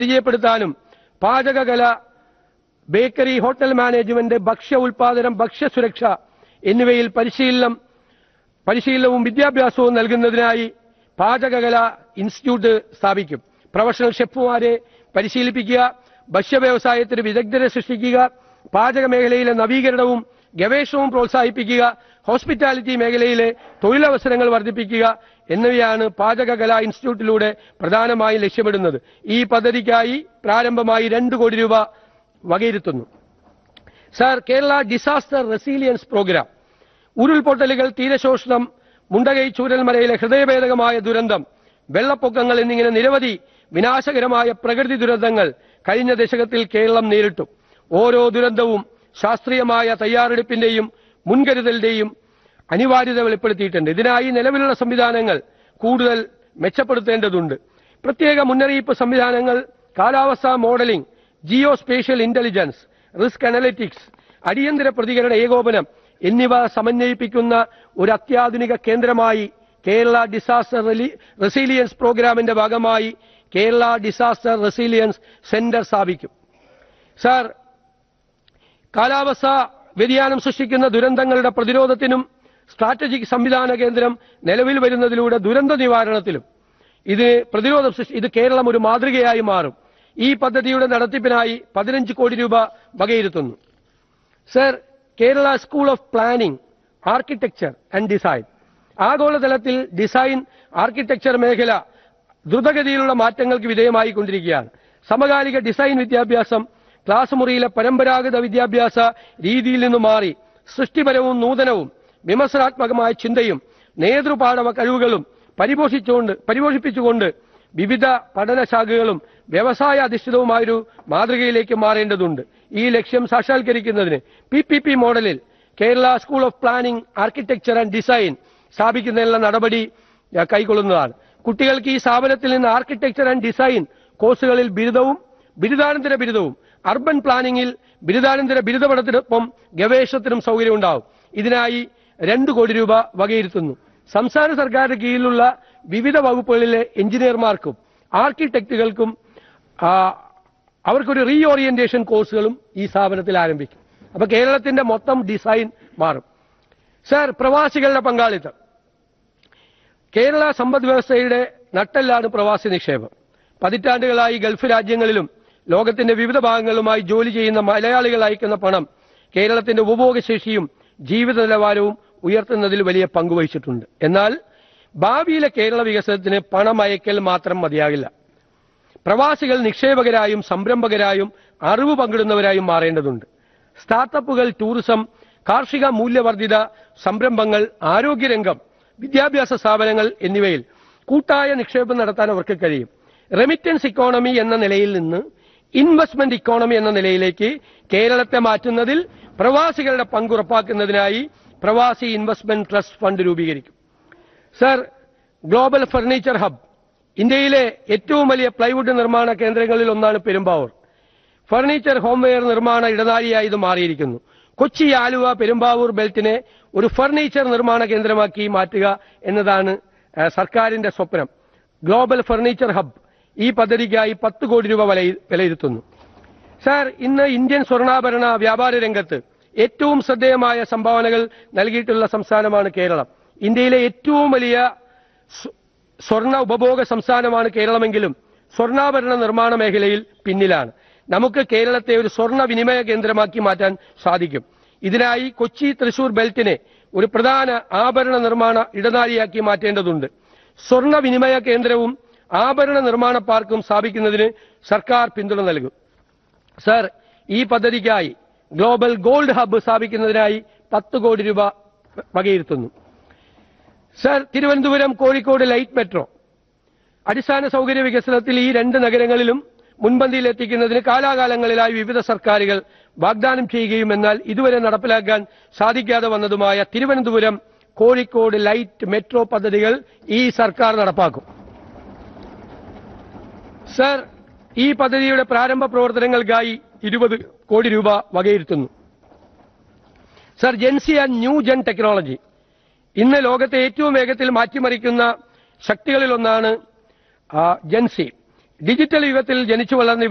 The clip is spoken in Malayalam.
പരിചയപ്പെടുത്താനും പാചകകല ബേക്കറി ഹോട്ടൽ മാനേജ്മെന്റ് ഭക്ഷ്യ ഉൽപാദനം ഭക്ഷ്യസുരക്ഷ എന്നിവയിൽ പരിശീലനം പരിശീലനവും വിദ്യാഭ്യാസവും നൽകുന്നതിനായി പാചകകല ഇൻസ്റ്റിറ്റ്യൂട്ട് സ്ഥാപിക്കും പ്രൊഫഷണൽ ഷെഫുമാരെ പരിശീലിപ്പിക്കുക ഭക്ഷ്യ വ്യവസായത്തിന് വിദഗ്ധരെ സൃഷ്ടിക്കുക പാചക മേഖലയിലെ നവീകരണവും ഗവേഷണവും പ്രോത്സാഹിപ്പിക്കുക ഹോസ്പിറ്റാലിറ്റി മേഖലയിലെ തൊഴിലവസരങ്ങൾ വർദ്ധിപ്പിക്കുക എന്നിവയാണ് പാചകകലാ ഇൻസ്റ്റിറ്റ്യൂട്ടിലൂടെ പ്രധാനമായും ലക്ഷ്യമിടുന്നത് ഈ പദ്ധതിക്കായി പ്രാരംഭമായി രണ്ട് കോടി രൂപ വകയിരുത്തുന്നു sir Kerala disaster resilience programme ഉരുൾപൊട്ടലുകൾ തീരശോഷണം മുണ്ടകൈ ചൂരൽമലയിലെ ഹൃദയഭേദകമായ ദുരന്തം വെള്ളപ്പൊക്കങ്ങൾ എന്നിങ്ങനെ നിരവധി വിനാശകരമായ പ്രകൃതി ദുരന്തങ്ങൾ കഴിഞ്ഞ ദശകത്തിൽ കേരളം നേരിട്ടു ഓരോ ദുരന്തവും ശാസ്ത്രീയമായ തയ്യാറെടുപ്പിന്റെയും മുൻകരുതലിന്റെയും അനിവാര്യത വെളിപ്പെടുത്തിയിട്ടുണ്ട് ഇതിനായി നിലവിലുള്ള സംവിധാനങ്ങൾ കൂടുതൽ മെച്ചപ്പെടുത്തേണ്ടതുണ്ട് പ്രത്യേക മുന്നറിയിപ്പ് സംവിധാനങ്ങൾ കാലാവസ്ഥാ modelling geospatial intelligence risk analytics അടിയന്തര പ്രതികരണ ഏകോപനം എന്നിവ സമന്വയിപ്പിക്കുന്ന ഒരു അത്യാധുനിക കേന്ദ്രമായി കേരള ഡിസാസ്റ്റർ റിലി- റെസീലിയൻസ് പ്രോഗ്രാമിന്റെ ഭാഗമായി കേരള ഡിസാസ്റ്റർ റെസീലിയൻസ് സെന്റർ സ്ഥാപിക്കും സാർ കാലാവസ്ഥ വ്യതിയാനം സൃഷ്ടിക്കുന്ന ദുരന്തങ്ങളുടെ പ്രതിരോധത്തിനും സ്ട്രാറ്റജിക് സംവിധാന കേന്ദ്രം നിലവിൽ വരുന്നതിലൂടെ ദുരന്ത നിവാരണത്തിലും ഇത് പ്രതിരോധം സൃഷ്ടി ഇത് കേരളം ഒരു മാതൃകയായി മാറും ഈ പദ്ധതിയുടെ നടത്തിപ്പിനായി പതിനഞ്ച് കോടി രൂപ വകയിരുത്തുന്നു sir Kerala school of planning architecture and design ആഗോളതലത്തിൽ ഡിസൈൻ ആർക്കിടെക്ചർ മേഖല ദ്രുതഗതിയിലുള്ള മാറ്റങ്ങൾക്ക് വിധേയമായി കൊണ്ടിരിക്കുകയാണ് സമകാലിക ഡിസൈൻ വിദ്യാഭ്യാസം ക്ലാസ് മുറിയിലെ പരമ്പരാഗത വിദ്യാഭ്യാസ രീതിയിൽ നിന്ന് മാറി സൃഷ്ടിപരവും നൂതനവും വിമർശനാത്മകമായ ചിന്തയും നേതൃപാഠവ കഴിവുകളും പരിപോഷിച്ചുകൊണ്ട് പരിപോഷിപ്പിച്ചുകൊണ്ട് വിവിധ പഠനശാഖകളും വ്യവസായ അധിഷ്ഠിതവുമായൊരു മാതൃകയിലേക്ക് മാറേണ്ടതുണ്ട് ഈ ലക്ഷ്യം സാക്ഷാത്കരിക്കുന്നതിന് പി പി പി മോഡലിൽ Kerala school of planning architecture and design സ്ഥാപിക്കുന്നതിനുള്ള നടപടി ആ, കൈക്കൊള്ളുന്നതാണ് കുട്ടികൾക്ക് ഈ സ്ഥാപനത്തിൽ നിന്ന് ആർക്കിടെക്ചർ ആൻഡ് ഡിസൈൻ കോഴ്സുകളിൽ ബിരുദവും ബിരുദാനന്തര ബിരുദവും അർബൻ പ്ലാനിംഗിൽ ബിരുദാനന്തര ബിരുദ പഠനത്തിനൊപ്പം ഗവേഷണത്തിനും സൗകര്യമുണ്ടാവും ഇതിനായി രണ്ട് കോടി രൂപ വകയിരുത്തുന്നു സംസ്ഥാന സർക്കാരിന്റെ കീഴിലുള്ള വിവിധ വകുപ്പുകളിലെ എഞ്ചിനീയർമാർക്കും ആർക്കിടെക്റ്റുകൾക്കും ആ, അവർക്കൊരു റീ ഓറിയന്റേഷൻ കോഴ്സുകളും ഈ സ്ഥാപനത്തിൽ ആരംഭിക്കും അപ്പൊ കേരളത്തിന്റെ മൊത്തം ഡിസൈൻ മാറും സർ പ്രവാസികളുടെ പങ്കാളിത്തം കേരള സമ്പദ് വ്യവസ്ഥയുടെ നട്ടെല്ലാണ് പ്രവാസി നിക്ഷേപം പതിറ്റാണ്ടുകളായി ഗൾഫ് രാജ്യങ്ങളിലും ലോകത്തിന്റെ വിവിധ ഭാഗങ്ങളുമായി ജോലി ചെയ്യുന്ന മലയാളികൾ അയക്കുന്ന പണം കേരളത്തിന്റെ ഉപഭോഗശേഷിയും ജീവിത നിലവാരവും ഉയർത്തുന്നതിൽ വലിയ പങ്കുവഹിച്ചിട്ടുണ്ട് എന്നാൽ ഭാവിയിലെ കേരള വികസനത്തിന് പണം അയക്കൽ മാത്രം മതിയാകില്ല പ്രവാസികൾ നിക്ഷേപകരായും സംരംഭകരായും അറിവ് പങ്കിടുന്നവരായും മാറേണ്ടതുണ്ട് സ്റ്റാർട്ടപ്പുകൾ ടൂറിസം കാർഷിക മൂല്യവർദ്ധിത സംരംഭങ്ങൾ ആരോഗ്യരംഗം വിദ്യാഭ്യാസ സ്ഥാപനങ്ങൾ എന്നിവയിൽ കൂട്ടായ നിക്ഷേപം നടത്താൻ അവർക്ക് കഴിയും റെമിറ്റൻസ് ഇക്കോണമി എന്ന നിലയിൽ നിന്ന് ഇൻവെസ്റ്റ്മെന്റ് ഇക്കോണമി എന്ന നിലയിലേക്ക് കേരളത്തെ മാറ്റുന്നതിൽ പ്രവാസികളുടെ പങ്ക് ഉറപ്പാക്കുന്നതിനായി പ്രവാസി ഇൻവെസ്റ്റ്മെന്റ് ട്രസ്റ്റ് ഫണ്ട് രൂപീകരിക്കും സർ ഗ്ലോബൽ ഫർണിച്ചർ ഹബ് ഇന്ത്യയിലെ ഏറ്റവും വലിയ പ്ലൈവുഡ് നിർമ്മാണ കേന്ദ്രങ്ങളിൽ ഒന്നാണ് പെരുമ്പാവൂർ ഫർണിച്ചർ ഹോംവെയർ നിർമ്മാണ ഇടനാഴിയായി ഇത് മാറിയിരിക്കുന്നു കൊച്ചി ആലുവ പെരുമ്പാവൂർ ബെൽറ്റിനെ ഒരു ഫർണിച്ചർ നിർമ്മാണ കേന്ദ്രമാക്കി മാറ്റുക എന്നതാണ് ആ, സർക്കാരിന്റെ സ്വപ്നം ഗ്ലോബൽ ഫർണിച്ചർ ഹബ് ഈ പദ്ധതിക്കായി പത്ത് കോടി രൂപ വിലയി- വിലയിരുത്തുന്നു സാർ ഇന്ന് ഇന്ത്യൻ സ്വർണ്ണാഭരണ വ്യാപാര രംഗത്ത് ഏറ്റവും ശ്രദ്ധേയമായ സംഭാവനകൾ നൽകിയിട്ടുള്ള സംസ്ഥാനമാണ് കേരളം ഇന്ത്യയിലെ ഏറ്റവും വലിയ സ്വ- സ്വർണ്ണ ഉപഭോഗ സംസ്ഥാനമാണ് കേരളമെങ്കിലും സ്വർണ്ണാഭരണ നിർമ്മാണ മേഖലയിൽ പിന്നിലാണ് നമുക്ക് കേരളത്തെ ഒരു സ്വർണ്ണ വിനിമയ കേന്ദ്രമാക്കി മാറ്റാൻ സാധിക്കും ഇതിനായി കൊച്ചി തൃശൂർ ബെൽറ്റിനെ ഒരു പ്രധാന ആഭരണ നിർമ്മാണ ഇടനാഴിയാക്കി മാറ്റേണ്ടതുണ്ട് സ്വർണ്ണ വിനിമയ കേന്ദ്രവും ആഭരണ നിർമ്മാണ പാർക്കും സ്ഥാപിക്കുന്നതിന് സർക്കാർ പിന്തുണ നൽകും സർ ഈ പദ്ധതിക്കായി ഗ്ലോബൽ ഗോൾഡ് ഹബ്ബ് സ്ഥാപിക്കുന്നതിനായി പത്ത് കോടി രൂപ വകയിരുത്തുന്നു sir Thiruvananthapuram Kozhikode light metro അടിസ്ഥാന സൗകര്യ വികസനത്തിൽ ഈ രണ്ട് നഗരങ്ങളിലും മുൻപന്തിയിൽ എത്തിക്കുന്നതിന് കാലാകാലങ്ങളിലായി വിവിധ സർക്കാരുകൾ വാഗ്ദാനം ചെയ്യുകയും എന്നാൽ ഇതുവരെ നടപ്പിലാക്കാൻ സാധിക്കാതെ വന്നതുമായ തിരുവനന്തപുരം കോഴിക്കോട് ലൈറ്റ് മെട്രോ പദ്ധതികൾ ഈ സർക്കാർ നടപ്പാക്കും സർ ഈ പദ്ധതിയുടെ പ്രാരംഭ പ്രവർത്തനങ്ങൾക്കായി ഇരുപത് കോടി രൂപ വകയിരുത്തുന്നു sir gen Z and new gen technology ഇന്ന് ലോകത്തെ ഏറ്റവും വേഗത്തിൽ മാറ്റിമറിക്കുന്ന ശക്തികളിലൊന്നാണ് ആ, ജെൻസി ഡിജിറ്റൽ യുഗത്തിൽ ജനിച്ചു വളർന്ന